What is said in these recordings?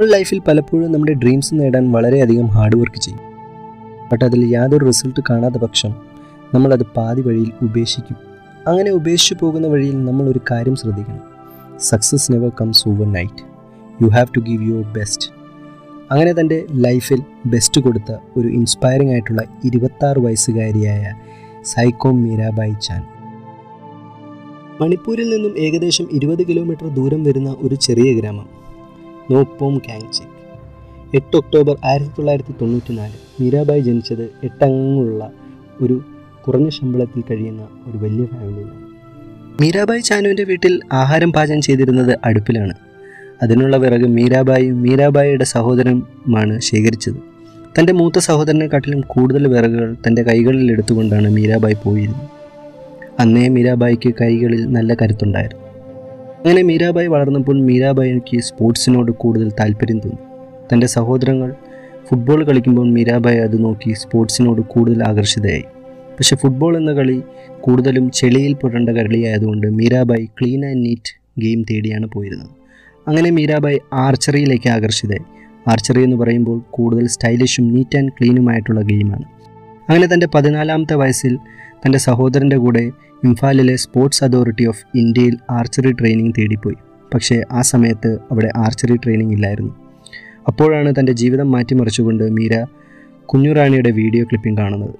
നമ്മൾ ലൈഫിൽ പലപ്പോഴും നമ്മുടെ ഡ്രീംസ് നേടാൻ വളരെയധികം ഹാർഡ് വർക്ക് ചെയ്യും ബട്ട് അതിൽ യാതൊരു റിസൾട്ട് കാണാത്ത പക്ഷം നമ്മളത് പാതി വഴിയിൽ ഉപേക്ഷിക്കും അങ്ങനെ ഉപേക്ഷിച്ചു പോകുന്ന വഴിയിൽ നമ്മൾ ഒരു കാര്യം ശ്രദ്ധിക്കണം success never comes overnight you have to give your best അങ്ങനെ തൻ്റെ ലൈഫിൽ ബെസ്റ്റ് കൊടുത്ത ഒരു ഇൻസ്പയറിംഗ് ആയിട്ടുള്ള ഇരുപത്താറ് വയസ്സുകാരിയായ സൈക്കോ മീരാബായി ചാൻ മണിപ്പൂരിൽ നിന്നും ഏകദേശം ഇരുപത് കിലോമീറ്റർ ദൂരം വരുന്ന ഒരു ചെറിയ ഗ്രാമം നോപ്പോം കാങ്ചിക് എട്ട് ഒക്ടോബർ ആയിരത്തി തൊള്ളായിരത്തി തൊണ്ണൂറ്റി നാല് മീരാബായി ജനിച്ചത് എട്ടംഗങ്ങളുള്ള ഒരു കുറഞ്ഞ ശമ്പളത്തിൽ കഴിയുന്ന ഒരു വലിയ ഫാമിലിയിലാണ് മീരാബായി ചാനുവിൻ്റെ വീട്ടിൽ ആഹാരം പാചകം ചെയ്തിരുന്നത് അടുപ്പിലാണ് അതിനുള്ള വിറക് മീരാബായിയും മീരാബായിയുടെ സഹോദരനുമാണ് ശേഖരിച്ചത് തൻ്റെ മൂത്ത സഹോദരനെക്കാട്ടിലും കൂടുതൽ വിറകുകൾ തൻ്റെ കൈകളിൽ എടുത്തുകൊണ്ടാണ് മീരാബായി പോയിരുന്നത് അന്നേ മീരാബായിക്ക് കൈകളിൽ നല്ല കരുത്തുണ്ടായിരുന്നു അങ്ങനെ മീരാബായി വളർന്നപ്പോൾ മീരാബായിക്ക് സ്പോർട്സിനോട് കൂടുതൽ താല്പര്യം തോന്നി തൻ്റെ സഹോദരങ്ങൾ ഫുട്ബോൾ കളിക്കുമ്പോൾ മീരാബായി അത് നോക്കി സ്പോർട്സിനോട് കൂടുതൽ ആകർഷിതയായി പക്ഷേ ഫുട്ബോൾ എന്ന കളി കൂടുതലും ചെളിയിൽ പുരണ്ട കളിയായതുകൊണ്ട് Mirabai clean and neat game തേടിയാണ് പോയിരുന്നത് അങ്ങനെ മീരാബായി ആർച്ചറിയിലേക്ക് ആകർഷിതയായി ആർച്ചറി എന്ന് പറയുമ്പോൾ കൂടുതൽ സ്റ്റൈലിഷും നീറ്റ് ആൻഡ് ക്ലീനുമായിട്ടുള്ള ഗെയിമാണ് അങ്ങനെ തൻ്റെ പതിനാലാമത്തെ വയസ്സിൽ തൻ്റെ സഹോദരൻ്റെ കൂടെ ഇംഫാലിലെ സ്പോർട്സ് അതോറിറ്റി ഓഫ് ഇന്ത്യയിൽ ആർച്ചറി ട്രെയിനിങ് തേടിപ്പോയി പക്ഷേ ആ സമയത്ത് അവിടെ ആർച്ചറി ട്രെയിനിങ് ഇല്ലായിരുന്നു അപ്പോഴാണ് തൻ്റെ ജീവിതം മാറ്റിമറിച്ചുകൊണ്ട് മീര കുഞ്ഞുറാണിയുടെ വീഡിയോ ക്ലിപ്പിംഗ് കാണുന്നത്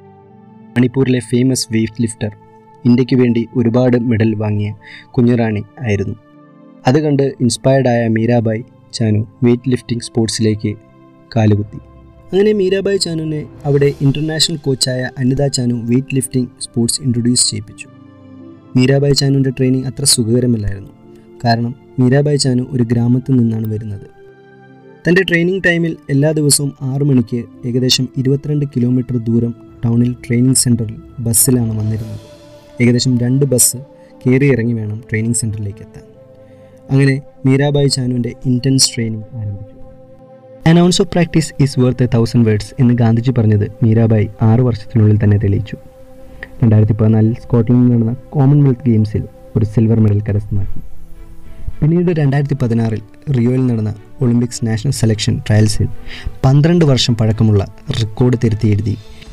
മണിപ്പൂരിലെ ഫേമസ് വെയ്റ്റ് ലിഫ്റ്റർ ഇന്ത്യക്ക് വേണ്ടി ഒരുപാട് മെഡൽ വാങ്ങിയ കുഞ്ഞുറാണി ആയിരുന്നു അത് കണ്ട് ഇൻസ്പയർഡായ മീരാബായ് ചാനു വെയ്റ്റ് ലിഫ്റ്റിംഗ് സ്പോർട്സിലേക്ക് കാലുകുത്തി അങ്ങനെ മീരാബായ് ചാനുവിനെ അവിടെ ഇൻ്റർനാഷണൽ കോച്ചായ Anita Chanu weightlifting sports introduce ചെയ്യിപ്പിച്ചു മീരാബായ് ചാനുവിൻ്റെ ട്രെയിനിങ് അത്ര സുഖകരമല്ലായിരുന്നു കാരണം മീരാബായ് ചാനു ഒരു ഗ്രാമത്തിൽ നിന്നാണ് വരുന്നത് തൻ്റെ ട്രെയിനിങ് ടൈമിൽ എല്ലാ ദിവസവും ആറു മണിക്ക് ഏകദേശം ഇരുപത്തിരണ്ട് കിലോമീറ്റർ ദൂരം ടൗണിൽ ട്രെയിനിങ് സെൻറ്ററിൽ ബസ്സിലാണ് വന്നിരുന്നത് ഏകദേശം രണ്ട് ബസ് കയറി ഇറങ്ങി വേണം ട്രെയിനിങ് സെൻറ്ററിലേക്ക് എത്താൻ അങ്ങനെ മീരാബായ് ചാനുവിൻ്റെ ഇൻറ്റൻസ് ട്രെയിനിങ് ആരംഭിച്ചു an ounce of practice is worth a thousand words എന്ന് ഗാന്ധിജി പറഞ്ഞത് മീരാബായ് ആറ് വർഷത്തിനുള്ളിൽ തന്നെ തെളിയിച്ചു രണ്ടായിരത്തി പതിനാലിൽ സ്കോട്ട്ലൻഡിൽ നടന്ന കോമൺവെൽത്ത് ഗെയിംസിൽ ഒരു സിൽവർ മെഡൽ കരസ്ഥമാക്കി പിന്നീട് രണ്ടായിരത്തി പതിനാറിൽ റിയോയിൽ നടന്ന ഒളിമ്പിക്സ് നാഷണൽ സെലക്ഷൻ ട്രയൽസിൽ പന്ത്രണ്ട് വർഷം പഴക്കമുള്ള റെക്കോർഡ് തിരുത്തി എഴുതി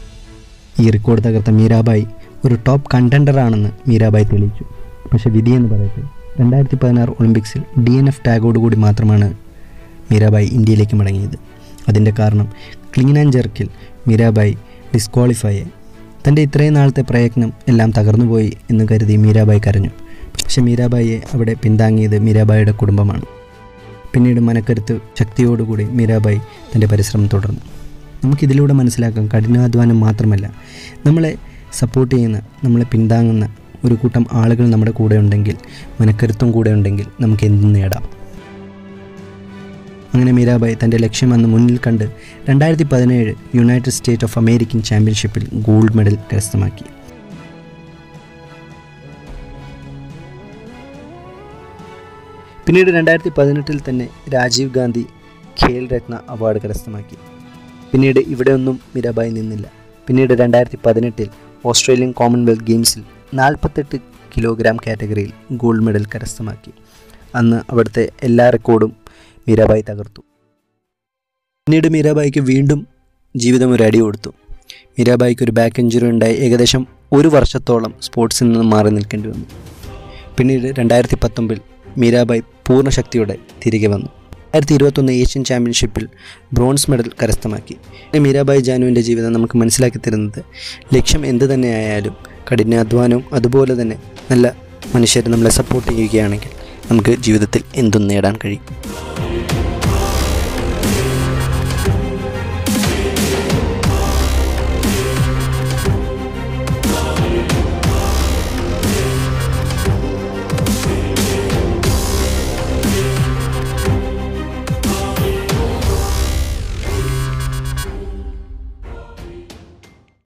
ഈ റെക്കോർഡ് തകർത്ത മീരാബായി ഒരു ടോപ്പ് കണ്ടൻഡറാണെന്ന് മീരാബായി തെളിയിച്ചു പക്ഷേ വിധി എന്ന് പറയട്ടെ രണ്ടായിരത്തി പതിനാറ് ഒളിമ്പിക്സിൽ ഡി എൻ എഫ് ടാഗോടുകൂടി മാത്രമാണ് മീരാബായി ഇന്ത്യയിലേക്ക് മടങ്ങിയത് അതിൻ്റെ കാരണം ക്ലീൻ ആൻഡ് ജെർക്കിൽ മീരാബായി ഡിസ്ക്വാളിഫൈ ആയി തൻ്റെ ഇത്രയും നാളത്തെ പ്രയത്നം എല്ലാം തകർന്നുപോയി എന്ന് കരുതി മീരാബായി കരഞ്ഞു പക്ഷെ മീരാബായിയെ അവിടെ പിന്താങ്ങിയത് മീരാബായിയുടെ കുടുംബമാണ് പിന്നീട് മനക്കരുത്ത് ശക്തിയോടുകൂടി മീരാബായി തൻ്റെ പരിശ്രമം തുടർന്നു നമുക്കിതിലൂടെ മനസ്സിലാക്കാം കഠിനാധ്വാനം മാത്രമല്ല നമ്മളെ സപ്പോർട്ട് ചെയ്യുന്ന നമ്മളെ പിന്താങ്ങുന്ന ഒരു കൂട്ടം ആളുകൾ നമ്മുടെ കൂടെ ഉണ്ടെങ്കിൽ മനക്കരുത്തും കൂടെ ഉണ്ടെങ്കിൽ നമുക്ക് എന്തും നേടാം അങ്ങനെ മീരാബായി തൻ്റെ ലക്ഷ്യം അന്ന് മുന്നിൽ കണ്ട് രണ്ടായിരത്തി പതിനേഴ് യുണൈറ്റഡ് സ്റ്റേറ്റ് ഓഫ് അമേരിക്കൻ ചാമ്പ്യൻഷിപ്പിൽ ഗോൾഡ് മെഡൽ കരസ്ഥമാക്കി പിന്നീട് രണ്ടായിരത്തി പതിനെട്ടിൽ തന്നെ രാജീവ് ഗാന്ധി ഖേൽ രത്ന അവാർഡ് കരസ്ഥമാക്കി പിന്നീട് ഇവിടെയൊന്നും മീരാബായി നിന്നില്ല പിന്നീട് രണ്ടായിരത്തി പതിനെട്ടിൽ ഓസ്ട്രേലിയൻ കോമൺവെൽത്ത് ഗെയിംസിൽ നാൽപ്പത്തെട്ട് കിലോഗ്രാം കാറ്റഗറിയിൽ ഗോൾഡ് മെഡൽ കരസ്ഥമാക്കി അന്ന് അവിടുത്തെ എല്ലാ റെക്കോർഡും മീരാബായി തകർത്തു പിന്നീട് മീരാബായിക്ക് വീണ്ടും ജീവിതം ഒരു അടി കൊടുത്തു മീരാബായിക്ക് ഒരു ബാക്ക് ഇഞ്ചുറി ഉണ്ടായി ഏകദേശം ഒരു വർഷത്തോളം സ്പോർട്സിൽ നിന്ന് മാറി നിൽക്കേണ്ടി വന്നു പിന്നീട് രണ്ടായിരത്തി പത്തൊമ്പതിൽ മീരാബായി പൂർണ്ണ ശക്തിയോടെ തിരികെ വന്നു രണ്ടായിരത്തി ഇരുപത്തൊന്ന് ഏഷ്യൻ ചാമ്പ്യൻഷിപ്പിൽ ബ്രോൺസ് മെഡൽ കരസ്ഥമാക്കി മീരാബായി ജാനുവിൻ്റെ ജീവിതം നമുക്ക് മനസ്സിലാക്കി തരുന്നത് ലക്ഷ്യം എന്ത് തന്നെയായാലും കഠിനാധ്വാനവും അതുപോലെ തന്നെ നല്ല മനുഷ്യർ നമ്മളെ സപ്പോർട്ട് ചെയ്യുകയാണെങ്കിൽ നമുക്ക് ജീവിതത്തിൽ എന്തും നേടാൻ കഴിയും